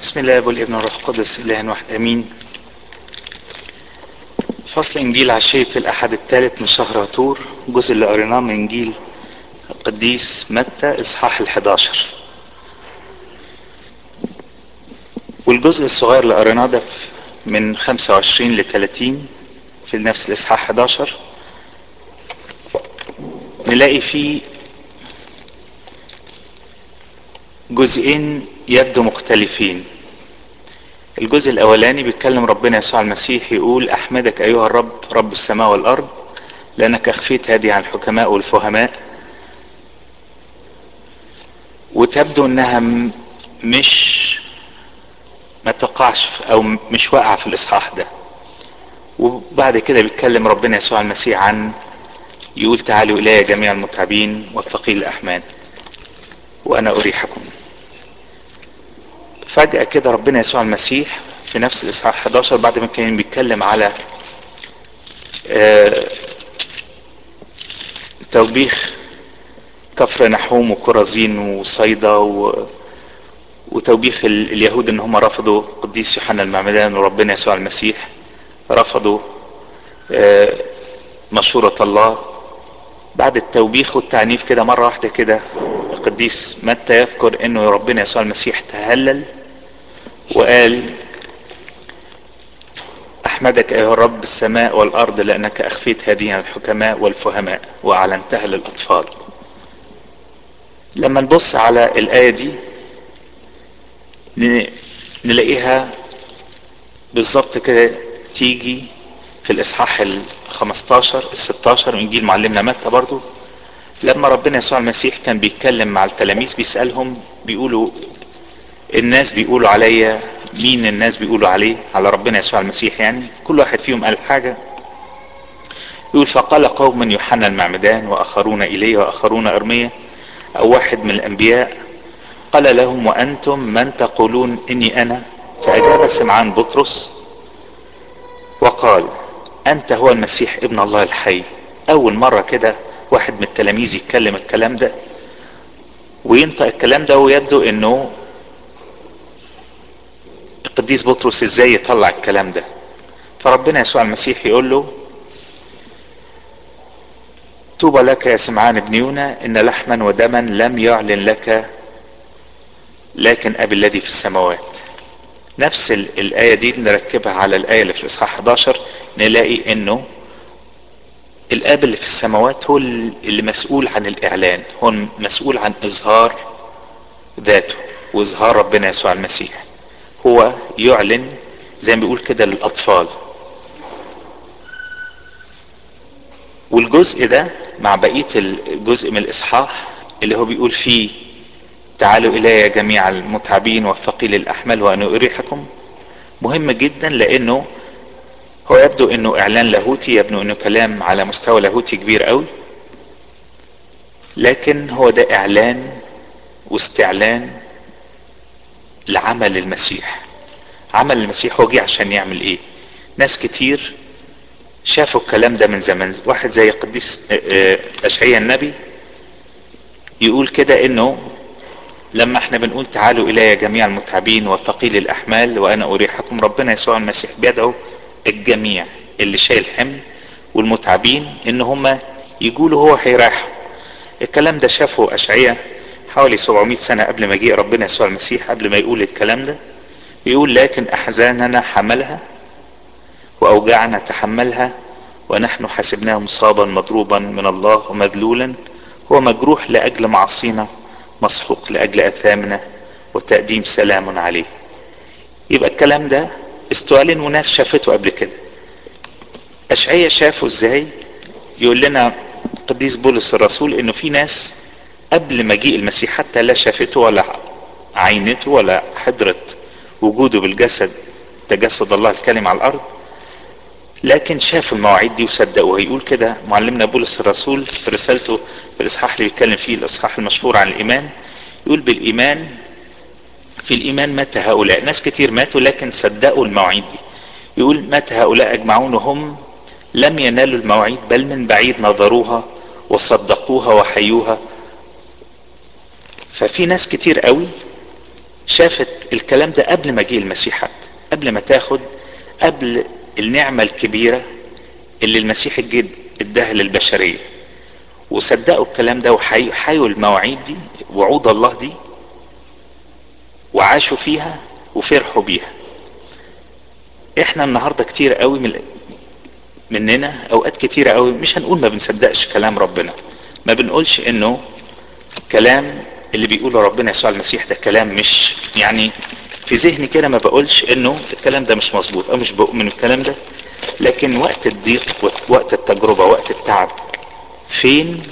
بسم الله والابن والروح القدس اله واحد امين فصل انجيل عشية الاحد الثالث من شهر هتور الجزء اللي قريناه من انجيل القديس متى اصحاح الحداشر والجزء الصغير اللي قريناه ده من 25 ل 30 في نفس الاصحاح 11 نلاقي فيه جزئين يبدو مختلفين الجزء الاولاني بيتكلم ربنا يسوع المسيح يقول احمدك ايها الرب رب السماء والارض لانك اخفيت هذه عن الحكماء والفهماء وتبدو انها مش ما تقعش او مش واقعه في الاصحاح ده وبعد كده بيتكلم ربنا يسوع المسيح عن يقول تعالوا الي جميع المتعبين والثقيل الاحمال وانا اريحكم فجأة كده ربنا يسوع المسيح في نفس الإصحاح 11 بعد ما كان بيتكلم على توبيخ كفر نحوم وكرزين وصيدا و... وتوبيخ اليهود ان هم رفضوا قديس يوحنا المعمدان وربنا يسوع المسيح رفضوا مشورة الله بعد التوبيخ والتعنيف كده مرة واحدة كده القديس متى يذكر انه ربنا يسوع المسيح تهلل وقال احمدك ايها الرب السماء والارض لانك اخفيت هذه عن الحكماء والفهماء واعلنتها للاطفال لما نبص على الايه دي نلاقيها بالظبط كده تيجي في الاصحاح ال 15 ال 16 من انجيل معلمنا متى برضو لما ربنا يسوع المسيح كان بيتكلم مع التلاميذ بيسألهم بيقولوا الناس بيقولوا عليا مين الناس بيقولوا عليه على ربنا يسوع المسيح يعني كل واحد فيهم قال حاجة يقول فقال قوم يوحنا المعمدان وآخرون إليه وآخرون أرمية أو واحد من الأنبياء قال لهم وأنتم من تقولون إني أنا فأجاب سمعان بطرس وقال أنت هو المسيح ابن الله الحي أول مرة كده واحد من التلاميذ يتكلم الكلام ده وينطق الكلام ده ويبدو انه القديس بطرس ازاي يطلع الكلام ده فربنا يسوع المسيح يقول له طوبى لك يا سمعان ابن يونا ان لحما ودما لم يعلن لك لكن ابي الذي في السماوات نفس الايه دي نركبها على الايه اللي في الاصحاح 11 نلاقي انه الاب اللي في السماوات هو اللي مسؤول عن الاعلان هو مسؤول عن اظهار ذاته واظهار ربنا يسوع المسيح هو يعلن زي ما بيقول كده للاطفال والجزء ده مع بقيه الجزء من الاصحاح اللي هو بيقول فيه تعالوا الي جميع المتعبين والثقيل الاحمال وانا اريحكم مهم جدا لانه هو يبدو انه اعلان لاهوتي يبدو انه كلام على مستوى لاهوتي كبير قوي لكن هو ده اعلان واستعلان لعمل المسيح عمل المسيح هو جه عشان يعمل ايه ناس كتير شافوا الكلام ده من زمان واحد زي قديس اشعيا النبي يقول كده انه لما احنا بنقول تعالوا الي جميع المتعبين والثقيل الاحمال وانا اريحكم ربنا يسوع المسيح بيدعو الجميع اللي شايل حمل والمتعبين ان هم يقولوا هو هيريحهم الكلام ده شافه اشعياء حوالي 700 سنة قبل ما جه ربنا يسوع المسيح قبل ما يقول الكلام ده يقول لكن احزاننا حملها واوجاعنا تحملها ونحن حسبناه مصابا مضروبا من الله ومذلولا هو مجروح لاجل معصينا مسحوق لاجل اثامنا وتقديم سلام عليه يبقى الكلام ده استعلن وناس شافته قبل كده اشعيا شافه ازاي يقول لنا قديس بولس الرسول انه في ناس قبل مجيء المسيح حتى لا شافته ولا عينته ولا حضرت وجوده بالجسد تجسد الله الكلمة على الارض لكن شافوا المواعيد دي وصدقوا هيقول كده معلمنا بولس الرسول في رسالته في الاصحاح اللي بيتكلم فيه الاصحاح المشهور عن الايمان يقول بالايمان في الايمان مات هؤلاء ناس كتير ماتوا لكن صدقوا المواعيد دي يقول مات هؤلاء اجمعون وهم لم ينالوا المواعيد بل من بعيد نظروها وصدقوها وحيوها ففي ناس كتير قوي شافت الكلام ده قبل ما جه المسيح حتى قبل ما تاخد قبل النعمة الكبيرة اللي المسيح الجد اداها للبشرية وصدقوا الكلام ده وحيوا المواعيد دي وعود الله دي وعاشوا فيها وفرحوا بيها احنا النهاردة كتير قوي من مننا اوقات كتيرة قوي مش هنقول ما بنصدقش كلام ربنا ما بنقولش انه كلام اللي بيقوله ربنا يسوع المسيح ده كلام مش يعني في ذهني كده ما بقولش انه الكلام ده مش مظبوط او مش بؤمن الكلام ده لكن وقت الضيق وقت التجربة وقت التعب فين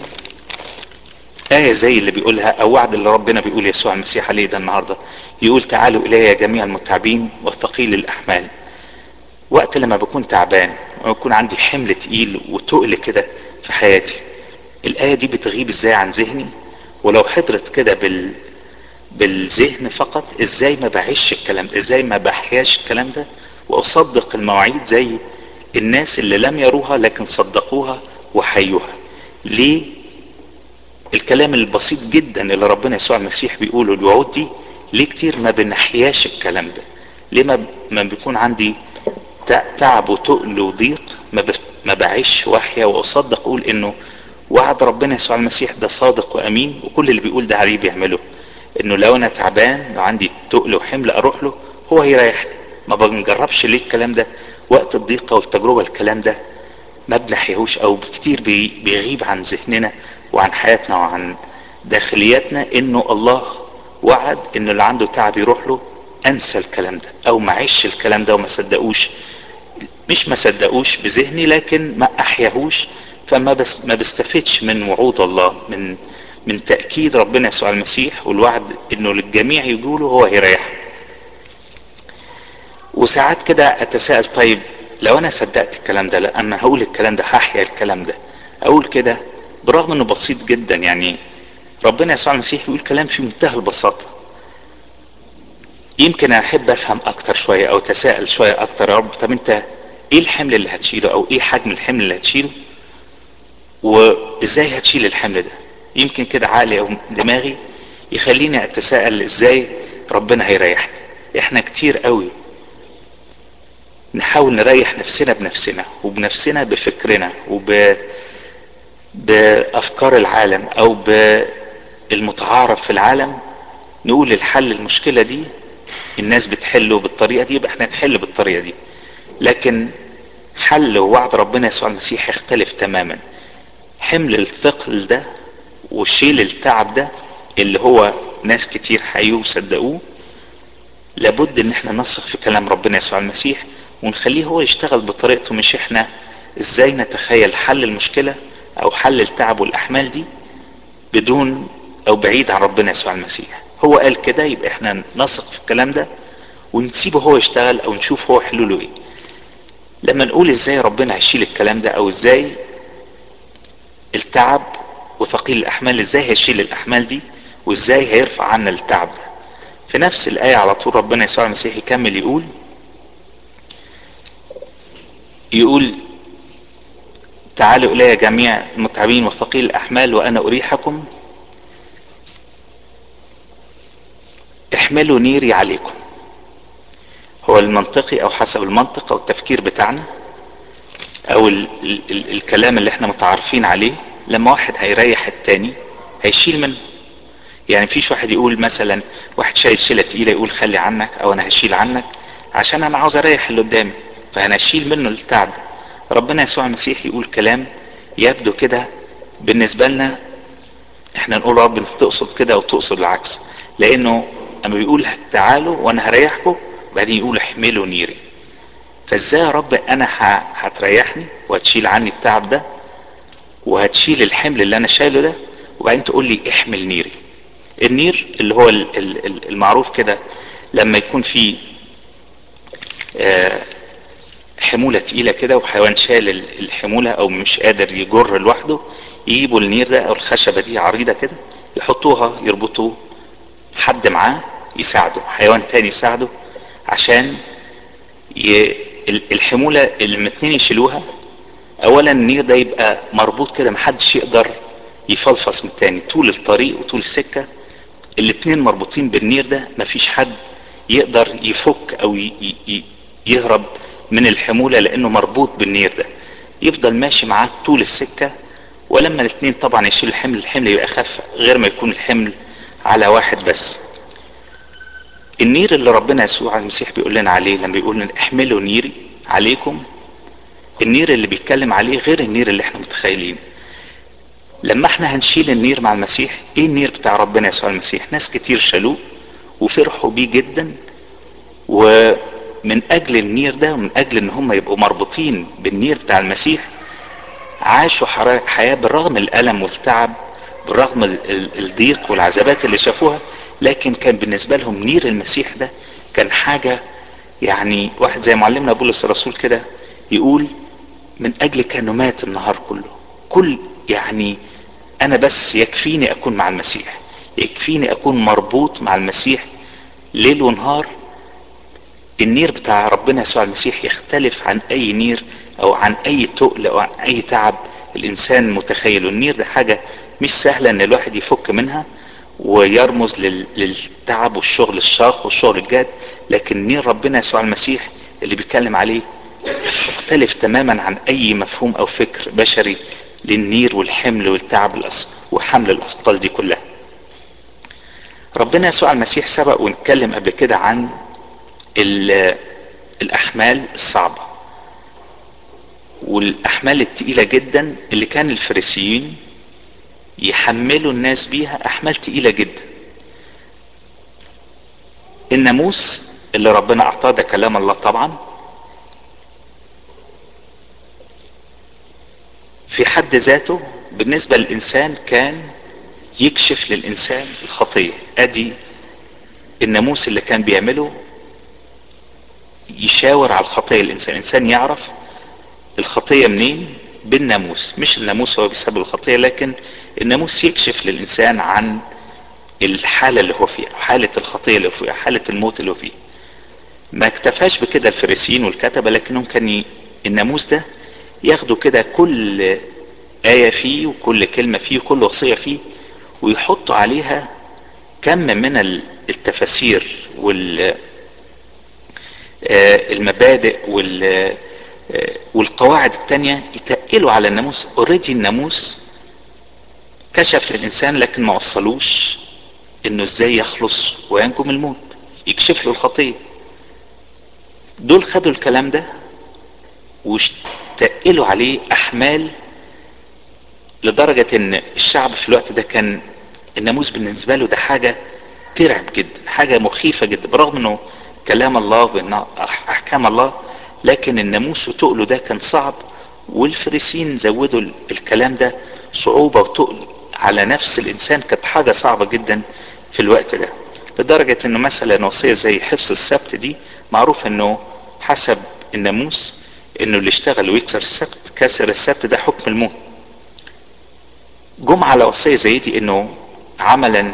آية زي اللي بيقولها أو وعد اللي ربنا بيقول يسوع المسيح عليه ده النهاردة يقول تعالوا إلي يا جميع المتعبين والثقيل الأحمال وقت لما بكون تعبان ويكون عندي حمل تقيل وتقل كده في حياتي الآية دي بتغيب ازاي عن ذهني ولو حضرت كده بال بالذهن فقط ازاي ما بعيش الكلام ده ازاي ما بحياش الكلام ده واصدق المواعيد زي الناس اللي لم يروها لكن صدقوها وحيوها ليه الكلام البسيط جدا اللي ربنا يسوع المسيح بيقوله الوعود دي ليه كتير ما بنحياش الكلام ده ليه ما, ما بيكون عندي تعب وتقل وضيق ما, ما بعيش واحيا واصدق اقول انه وعد ربنا يسوع المسيح ده صادق وامين وكل اللي بيقول ده عليه بيعمله انه لو انا تعبان لو عندي تقل وحمل اروح له هو هيريحني ما بنجربش ليه الكلام ده وقت الضيقه والتجربه الكلام ده ما بنحيهوش او كتير بيغيب عن ذهننا وعن حياتنا وعن داخلياتنا انه الله وعد انه اللي عنده تعب يروح له انسى الكلام ده او ما عيش الكلام ده وما صدقوش مش ما صدقوش بذهني لكن ما احياهوش فما بس ما بستفدش من وعود الله من من تأكيد ربنا يسوع المسيح والوعد انه للجميع يقولوا هو هيريح وساعات كده اتساءل طيب لو انا صدقت الكلام ده لا انا هقول الكلام ده هحيا الكلام ده اقول كده برغم انه بسيط جدا يعني ربنا يسوع المسيح بيقول كلام في منتهى البساطة يمكن احب افهم اكتر شوية او تساءل شوية اكتر يا رب طب انت ايه الحمل اللي هتشيله او ايه حجم الحمل اللي هتشيله وازاي هتشيل الحمل ده يمكن كده عقلي او دماغي يخليني اتساءل ازاي ربنا هيريحنا احنا كتير قوي نحاول نريح نفسنا بنفسنا وبنفسنا بفكرنا وب بافكار العالم او بالمتعارف في العالم نقول الحل المشكلة دي الناس بتحله بالطريقة دي يبقى احنا نحل بالطريقة دي لكن حل ووعد ربنا يسوع المسيح يختلف تماما حمل الثقل ده وشيل التعب ده اللي هو ناس كتير حيوه وصدقوه لابد ان احنا نثق في كلام ربنا يسوع المسيح ونخليه هو يشتغل بطريقته مش احنا ازاي نتخيل حل المشكلة او حل التعب والاحمال دي بدون او بعيد عن ربنا يسوع المسيح هو قال كده يبقى احنا نثق في الكلام ده ونسيبه هو يشتغل او نشوف هو حلوله ايه لما نقول ازاي ربنا هيشيل الكلام ده او ازاي التعب وثقيل الاحمال ازاي هيشيل الاحمال دي وازاي هيرفع عنا التعب ده في نفس الايه على طول ربنا يسوع المسيح يكمل يقول يقول تعالوا الي جميع المتعبين وثقيل الاحمال وانا اريحكم احملوا نيري عليكم هو المنطقي او حسب المنطق او التفكير بتاعنا او ال ال ال الكلام اللي احنا متعارفين عليه لما واحد هيريح التاني هيشيل منه يعني فيش واحد يقول مثلا واحد شايل شيله تقيله يقول خلي عنك او انا هشيل عنك عشان انا عاوز اريح اللي قدامي فانا اشيل منه التعب ربنا يسوع المسيح يقول كلام يبدو كده بالنسبه لنا احنا نقول رب انت تقصد كده او تقصد العكس لانه اما بيقول تعالوا وانا هريحكم وبعدين يقول احملوا نيري فازاي يا رب انا هتريحني وهتشيل عني التعب ده وهتشيل الحمل اللي انا شايله ده وبعدين تقول لي احمل نيري النير اللي هو المعروف كده لما يكون في حمولة تقيلة كده وحيوان شال الحمولة او مش قادر يجر لوحده يجيبوا النير ده او الخشبة دي عريضة كده يحطوها يربطوا حد معاه يساعده حيوان تاني يساعده عشان ي... الحمولة اللي الاتنين يشيلوها اولا النير ده يبقى مربوط كده محدش يقدر يفلفص من التاني طول الطريق وطول السكة الاتنين مربوطين بالنير ده مفيش حد يقدر يفك او ي- ي- يهرب من الحمولة لانه مربوط بالنير ده يفضل ماشي معاه طول السكة ولما الاتنين طبعا يشيل الحمل الحمل يبقى اخف غير ما يكون الحمل على واحد بس النير اللي ربنا يسوع المسيح بيقول لنا عليه لما بيقول لنا احملوا نيري عليكم النير اللي بيتكلم عليه غير النير اللي احنا متخيلين لما احنا هنشيل النير مع المسيح ايه النير بتاع ربنا يسوع المسيح ناس كتير شالوه وفرحوا بيه جدا ومن اجل النير ده ومن اجل ان هم يبقوا مربوطين بالنير بتاع المسيح عاشوا حرا- حياة بالرغم من الألم والتعب بالرغم ال- ال- الضيق والعذابات اللي شافوها لكن كان بالنسبة لهم نير المسيح ده كان حاجة يعني واحد زي معلمنا بولس الرسول كده يقول من أجل كانوا مات النهار كله كل يعني أنا بس يكفيني أكون مع المسيح يكفيني أكون مربوط مع المسيح ليل ونهار النير بتاع ربنا يسوع المسيح يختلف عن اي نير او عن اي تقل او عن اي تعب الانسان متخيله النير ده حاجة مش سهلة ان الواحد يفك منها ويرمز لل- للتعب والشغل الشاق والشغل الجاد لكن نير ربنا يسوع المسيح اللي بيتكلم عليه مختلف تماما عن اي مفهوم او فكر بشري للنير والحمل والتعب الأس- وحمل الاثقال دي كلها ربنا يسوع المسيح سبق ونتكلم قبل كده عن ال- الاحمال الصعبة والاحمال التقيلة جدا اللي كان الفريسيين يحملوا الناس بيها احمال تقيلة جدا الناموس اللي ربنا اعطاه ده كلام الله طبعا في حد ذاته بالنسبة للانسان كان يكشف للانسان الخطية ادي الناموس اللي كان بيعمله يشاور على الخطية الانسان الانسان يعرف الخطية منين بالناموس مش الناموس هو بيسبب الخطية لكن الناموس يكشف للانسان عن الحالة اللي هو فيها حالة الخطية اللي هو فيها حالة الموت اللي هو فيه ما اكتفاش بكده الفريسيين والكتبة لكنهم كان ي... الناموس ده ياخدوا كده كل آية فيه وكل كلمة فيه وكل وصية فيه ويحطوا عليها كم من ال- التفاسير وال آه، المبادئ وال آه، والقواعد التانية يتقلوا على الناموس اوريدي الناموس كشف للإنسان لكن ما وصلوش انه ازاي يخلص وينجو من الموت يكشف له الخطية دول خدوا الكلام ده وتقلوا عليه احمال لدرجة ان الشعب في الوقت ده كان الناموس بالنسبة له ده حاجة ترعب جدا حاجة مخيفة جدا برغم انه كلام الله وانه احكام الله لكن الناموس وتقله ده كان صعب والفريسين زودوا ال- الكلام ده صعوبة وتقل على نفس الانسان كانت حاجة صعبة جدا في الوقت ده لدرجة انه مثلا وصية زي حفظ السبت دي معروف انه حسب الناموس انه اللي يشتغل ويكسر السبت كسر السبت ده حكم الموت جم على وصية زي دي انه عملا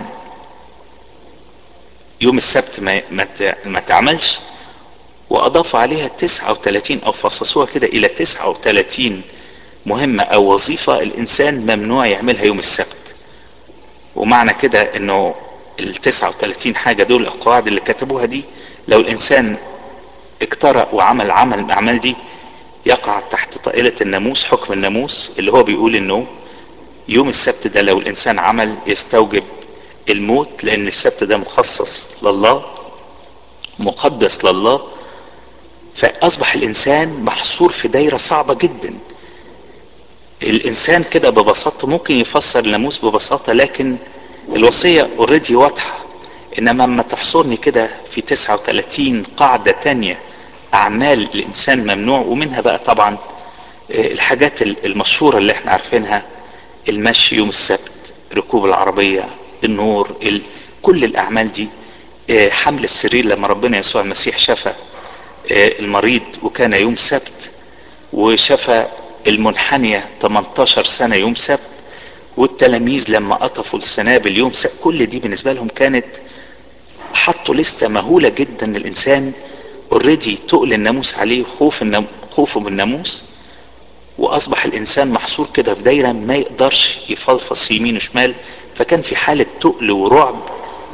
يوم السبت ما ما ت- ما تعملش واضافوا عليها 39 او فصصوها كده الى 39 مهمة او وظيفة الانسان ممنوع يعملها يوم السبت ومعنى كده انه ال 39 حاجة دول القواعد اللي كتبوها دي لو الانسان اقترأ وعمل عمل من الاعمال دي يقع تحت طائلة الناموس حكم الناموس اللي هو بيقول انه يوم السبت ده لو الانسان عمل يستوجب الموت لان السبت ده مخصص لله مقدس لله فاصبح الانسان محصور في دايرة صعبة جدا الانسان كده ببساطة ممكن يفسر الناموس ببساطة لكن الوصية اوريدي واضحة انما اما تحصرني كده في 39 قاعدة تانية اعمال الانسان ممنوع ومنها بقى طبعا آه، الحاجات ال- المشهورة اللي احنا عارفينها المشي يوم السبت ركوب العربية النور ال... كل الاعمال دي آه، حمل السرير لما ربنا يسوع المسيح شفى آه، المريض وكان يوم سبت وشفى المنحنية 18 سنة يوم سبت والتلاميذ لما قطفوا السنابل يوم سبت كل دي بالنسبة لهم كانت حطوا لستة مهولة جدا الانسان اوريدي تقل الناموس عليه خوف النام... خوفه من الناموس واصبح الانسان محصور كده في دايره ما يقدرش يفلفص يمين وشمال فكان في حاله تقل ورعب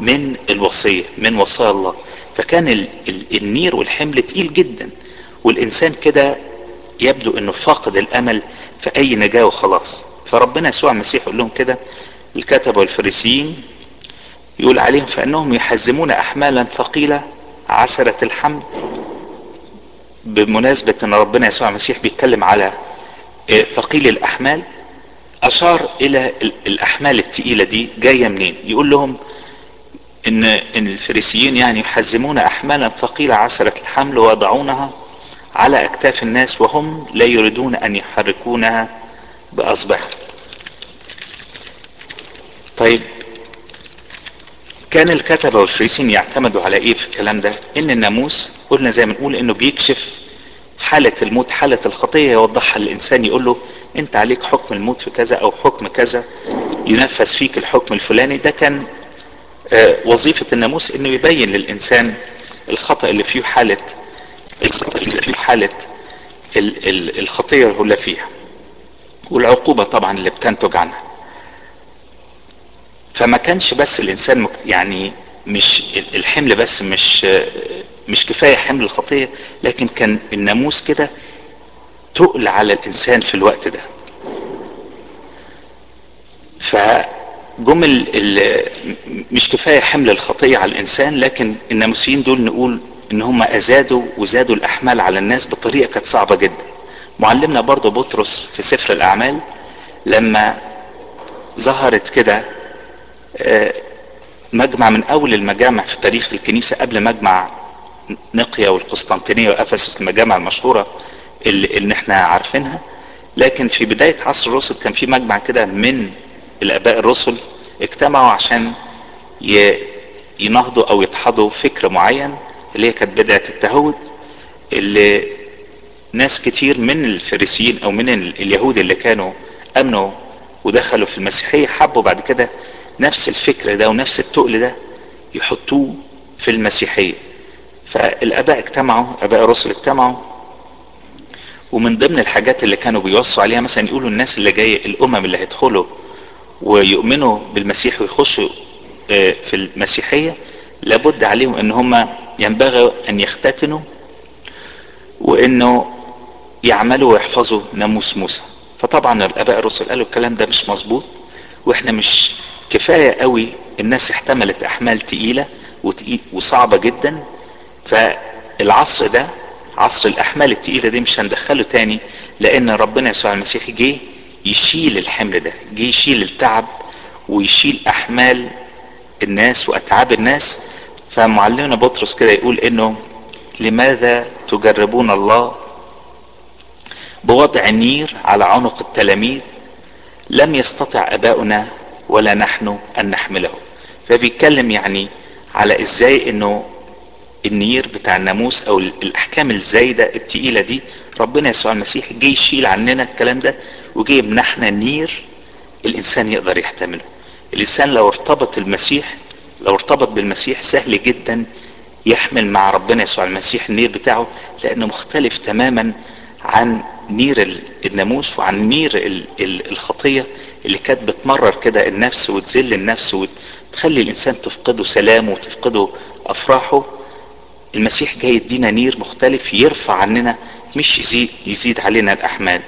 من الوصية من وصايا الله فكان ال ال النير والحمل تقيل جدا والانسان كده يبدو انه فاقد الامل في اي نجاة وخلاص فربنا يسوع المسيح يقول لهم كده الكتبة والفريسيين يقول عليهم فانهم يحزمون احمالا ثقيلة عسرة الحمل بمناسبة ان ربنا يسوع المسيح بيتكلم على ثقيل الاحمال اشار الى الاحمال التقيلة دي جاية منين يقول لهم ان ان الفريسيين يعني يحزمون احمالا ثقيلة عسرة الحمل ويضعونها على اكتاف الناس وهم لا يريدون ان يحركونها باصبعهم طيب كان الكتبة والفريسين يعتمدوا على ايه في الكلام ده ان الناموس قلنا زي ما نقول انه بيكشف حالة الموت حالة الخطية يوضحها للانسان يقول له انت عليك حكم الموت في كذا او حكم كذا ينفذ فيك الحكم الفلاني ده كان وظيفة الناموس انه يبين للانسان الخطأ اللي فيه حالة اللي فيه حالة الخطية اللي فيها والعقوبة طبعا اللي بتنتج عنها فما كانش بس الانسان يعني مش الحمل بس مش مش كفايه حمل الخطيه لكن كان الناموس كده تقل على الانسان في الوقت ده فجم مش كفايه حمل الخطيه على الانسان لكن الناموسيين دول نقول ان هم ازادوا وزادوا الاحمال على الناس بطريقه كانت صعبه جدا معلمنا برضه بطرس في سفر الاعمال لما ظهرت كده مجمع من اول المجامع في تاريخ الكنيسة قبل مجمع نقيا والقسطنطينية وافسس المجامع المشهورة اللي, اللي احنا عارفينها لكن في بداية عصر الرسل كان في مجمع كده من الاباء الرسل اجتمعوا عشان ينهضوا او يدحضوا فكر معين اللي هي كانت بدعة التهود اللي ناس كتير من الفريسيين او من اليهود اللي كانوا امنوا ودخلوا في المسيحية حبوا بعد كده نفس الفكر ده ونفس التقل ده يحطوه في المسيحية فالاباء اجتمعوا اباء الرسل اجتمعوا ومن ضمن الحاجات اللي كانوا بيوصوا عليها مثلا يقولوا الناس اللي جاية الامم اللي هيدخلوا ويؤمنوا بالمسيح ويخشوا في المسيحية لابد عليهم ان هم ينبغي ان يختتنوا وانه يعملوا ويحفظوا ناموس موسى فطبعا الاباء الرسل قالوا الكلام ده مش مظبوط واحنا مش كفاية قوي الناس احتملت احمال تقيلة وصعبة جدا فالعصر ده عصر الاحمال التقيلة دي مش هندخله تاني لان ربنا يسوع المسيح جه يشيل الحمل ده جه يشيل التعب ويشيل احمال الناس واتعاب الناس فمعلمنا بطرس كده يقول انه لماذا تجربون الله بوضع النير على عنق التلاميذ لم يستطع اباؤنا ولا نحن ان نحمله فبيتكلم يعني على ازاي انه النير بتاع الناموس او الاحكام الزايدة التقيلة دي ربنا يسوع المسيح جه يشيل عننا الكلام ده وجه يمنحنا نير الانسان يقدر يحتمله الانسان لو ارتبط المسيح لو ارتبط بالمسيح سهل جدا يحمل مع ربنا يسوع المسيح النير بتاعه لانه مختلف تماما عن نير الناموس وعن نير الخطية اللي كانت بتمرر كده النفس وتذل النفس وتخلي الانسان تفقده سلامه وتفقده افراحه المسيح جاي يدينا نير مختلف يرفع عننا مش يزيد, يزيد علينا الاحمال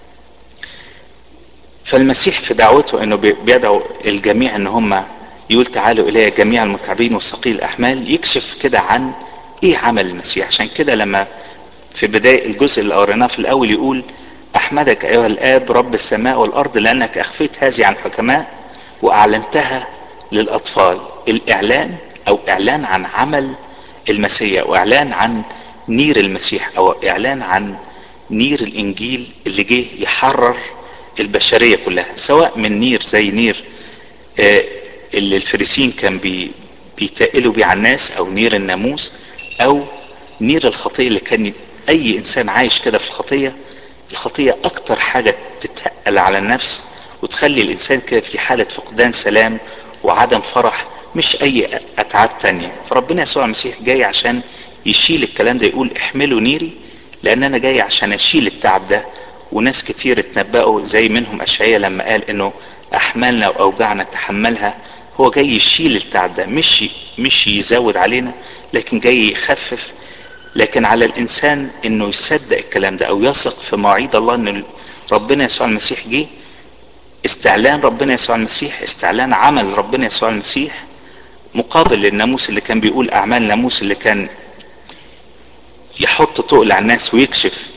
فالمسيح في دعوته انه بيدعو الجميع ان هم يقول تعالوا الي جميع المتعبين والثقيل الاحمال يكشف كده عن ايه عمل المسيح عشان كده لما في بداية الجزء اللي قريناه في الاول يقول احمدك ايها الاب رب السماء والارض لانك اخفيت هذه عن حكماء واعلنتها للاطفال الاعلان او اعلان عن عمل المسيح واعلان عن نير المسيح او اعلان عن نير الانجيل اللي جه يحرر البشرية كلها سواء من نير زي نير آه اللي الفريسين كان بي بيتقلوا بيه على الناس او نير الناموس او نير الخطية اللي كان اي انسان عايش كده في الخطية الخطية اكتر حاجة تتقل على النفس وتخلي الانسان كده في حالة فقدان سلام وعدم فرح مش اي اتعاب تانية فربنا يسوع المسيح جاي عشان يشيل الكلام ده يقول احملوا نيري لان انا جاي عشان اشيل التعب ده وناس كتير اتنبأوا زي منهم اشعياء لما قال انه احمالنا واوجاعنا تحملها هو جاي يشيل التعب ده مش مش يزود علينا لكن جاي يخفف لكن على الانسان انه يصدق الكلام ده او يثق في مواعيد الله ان ربنا يسوع المسيح جه استعلان ربنا يسوع المسيح استعلان عمل ربنا يسوع المسيح مقابل للناموس اللي كان بيقول اعمال الناموس اللي كان يحط تقل على الناس ويكشف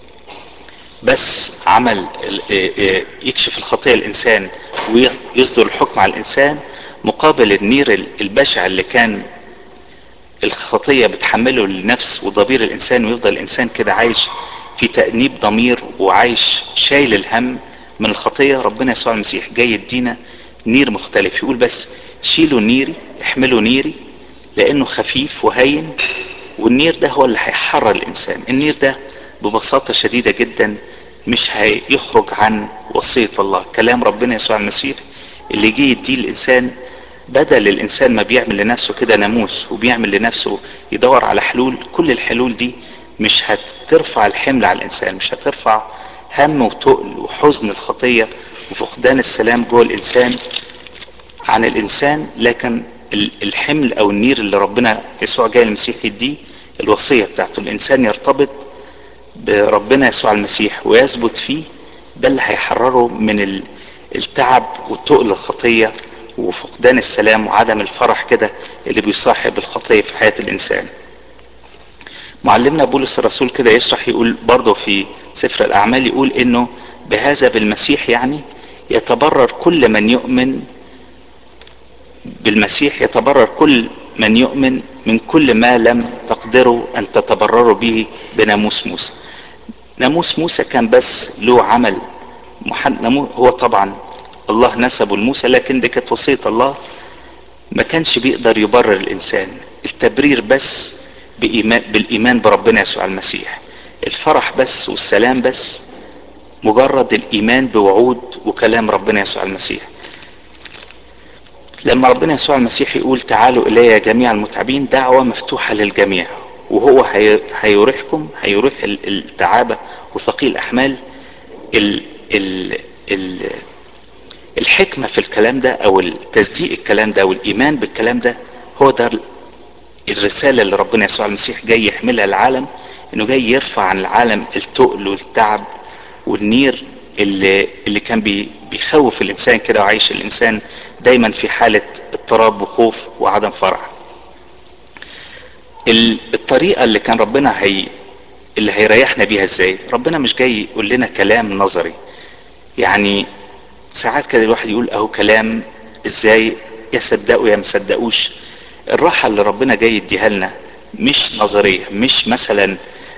بس عمل يكشف الخطيه الانسان ويصدر الحكم على الانسان مقابل النير البشع اللي كان الخطيه بتحمله للنفس وضمير الانسان ويفضل الانسان كده عايش في تانيب ضمير وعايش شايل الهم من الخطيه ربنا يسوع المسيح جاي يدينا نير مختلف يقول بس شيلوا نيري احملوا نيري لانه خفيف وهين والنير ده هو اللي هيحرر الانسان النير ده ببساطة شديدة جدا مش هيخرج عن وصية الله كلام ربنا يسوع المسيح اللي جه يديه الانسان بدل الانسان ما بيعمل لنفسه كده ناموس وبيعمل لنفسه يدور على حلول كل الحلول دي مش هترفع الحمل على الانسان مش هترفع هم وتقل وحزن الخطية وفقدان السلام جوه الانسان عن الانسان لكن الحمل او النير اللي ربنا يسوع جاي المسيح يديه الوصية بتاعته الانسان يرتبط بربنا يسوع المسيح ويثبت فيه ده اللي هيحرره من التعب وتقل الخطية وفقدان السلام وعدم الفرح كده اللي بيصاحب الخطية في حياة الإنسان معلمنا بولس الرسول كده يشرح يقول برضه في سفر الأعمال يقول إنه بهذا بالمسيح يعني يتبرر كل من يؤمن بالمسيح يتبرر كل من يؤمن من كل ما لم تقدروا أن تتبرروا به بناموس موسى ناموس موسى كان بس له عمل هو طبعا الله نسبه لموسى لكن دي كانت وصية الله ما كانش بيقدر يبرر الإنسان التبرير بس بإيمان بالإيمان بربنا يسوع المسيح الفرح بس والسلام بس مجرد الإيمان بوعود وكلام ربنا يسوع المسيح لما ربنا يسوع المسيح يقول تعالوا إلي جميع المتعبين دعوة مفتوحة للجميع وهو هيريحكم هيريح التعابة وثقيل الأحمال ال ال ال الحكمة في الكلام ده أو التصديق الكلام ده والإيمان بالكلام ده هو ده الرسالة اللي ربنا يسوع المسيح جاي يحملها العالم إنه جاي يرفع عن العالم التقل والتعب والنير اللي اللي كان بي بيخوف الإنسان كده وعايش الإنسان دايما في حالة اضطراب وخوف وعدم فرح الطريقة اللي كان ربنا هي اللي هيريحنا بيها ازاي ربنا مش جاي يقول لنا كلام نظري يعني ساعات كده الواحد يقول اهو كلام ازاي يا صدقوا يا مصدقوش الراحة اللي ربنا جاي يديها لنا مش نظرية مش مثلا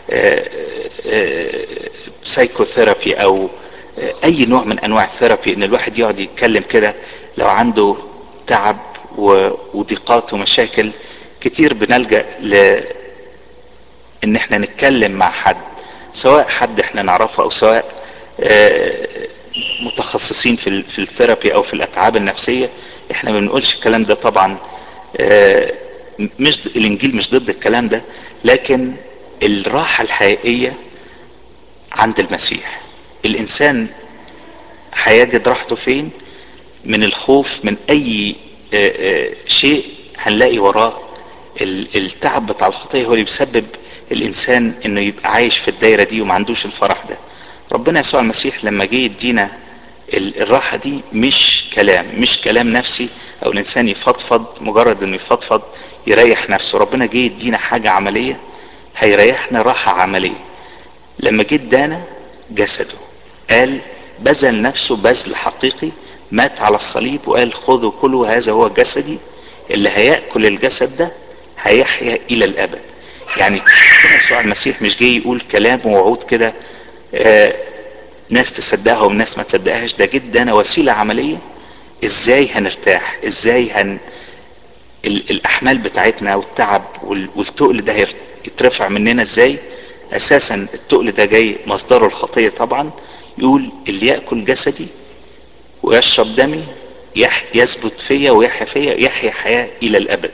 سايكوثيرابي او اي نوع من انواع الثيرابي ان الواحد يقعد يتكلم كده لو عنده تعب وضيقات ومشاكل كتير بنلجأ ل ان احنا نتكلم مع حد سواء حد احنا نعرفه او سواء متخصصين في في الثيرابي او في الاتعاب النفسيه احنا ما بنقولش الكلام ده طبعا مش الانجيل مش ضد الكلام ده لكن الراحه الحقيقيه عند المسيح الانسان هيجد راحته فين من الخوف من اي شيء هنلاقي وراه التعب بتاع الخطيه هو اللي بيسبب الانسان انه يبقى عايش في الدايره دي وما عندوش الفرح ده ربنا يسوع المسيح لما جه يدينا الراحه دي مش كلام مش كلام نفسي او الانسان يفضفض مجرد انه يفضفض يريح نفسه ربنا جه يدينا حاجه عمليه هيريحنا راحه عمليه لما جه ادانا جسده قال بذل نفسه بذل حقيقي مات على الصليب وقال خذوا كلوا هذا هو جسدي اللي هياكل الجسد ده هيحيا الى الابد يعني يسوع المسيح مش جاي يقول كلام ووعود كده آه ناس تصدقها وناس ما تصدقهاش ده جدا وسيله عمليه ازاي هنرتاح ازاي هن ال... الاحمال بتاعتنا والتعب وال... والتقل ده يترفع مننا ازاي اساسا التقل ده جاي مصدره الخطيه طبعا يقول اللي ياكل جسدي ويشرب دمي يح... يثبت فيا ويحيا فيا يحيا حياه الى الابد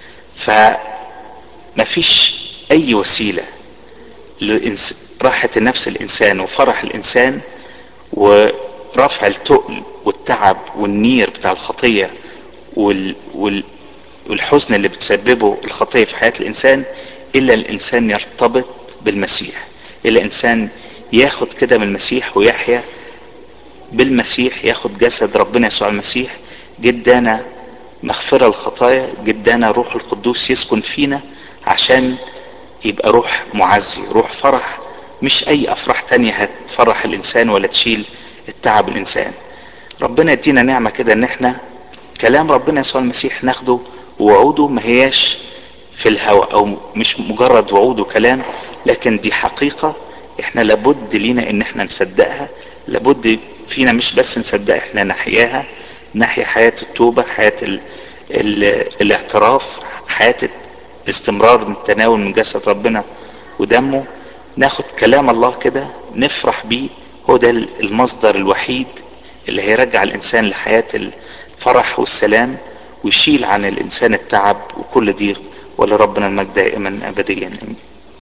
فما فيش اي وسيله لراحه النفس الانسان وفرح الانسان ورفع التقل والتعب والنير بتاع الخطيه وال وال والحزن اللي بتسببه الخطية في حياة الإنسان إلا الإنسان يرتبط بالمسيح إلا الإنسان ياخد كده من المسيح ويحيا بالمسيح ياخد جسد ربنا يسوع المسيح جدانا مغفرة الخطايا جدانا روح القدوس يسكن فينا عشان يبقى روح معزي روح فرح مش اي افراح تانية هتفرح الانسان ولا تشيل التعب الانسان ربنا يدينا نعمة كده ان احنا كلام ربنا يسوع المسيح ناخده ووعوده ما هياش في الهوى او مش مجرد وعود وكلام لكن دي حقيقة احنا لابد لينا ان احنا نصدقها لابد فينا مش بس نصدقها احنا نحياها نحيا حياة التوبة حياة ال ال الاعتراف حياة استمرار من التناول من جسد ربنا ودمه ناخد كلام الله كده نفرح بيه هو ده المصدر الوحيد اللي هيرجع الانسان لحياة الفرح والسلام ويشيل عن الانسان التعب وكل ضيق ولربنا المجد دائما ابديا امين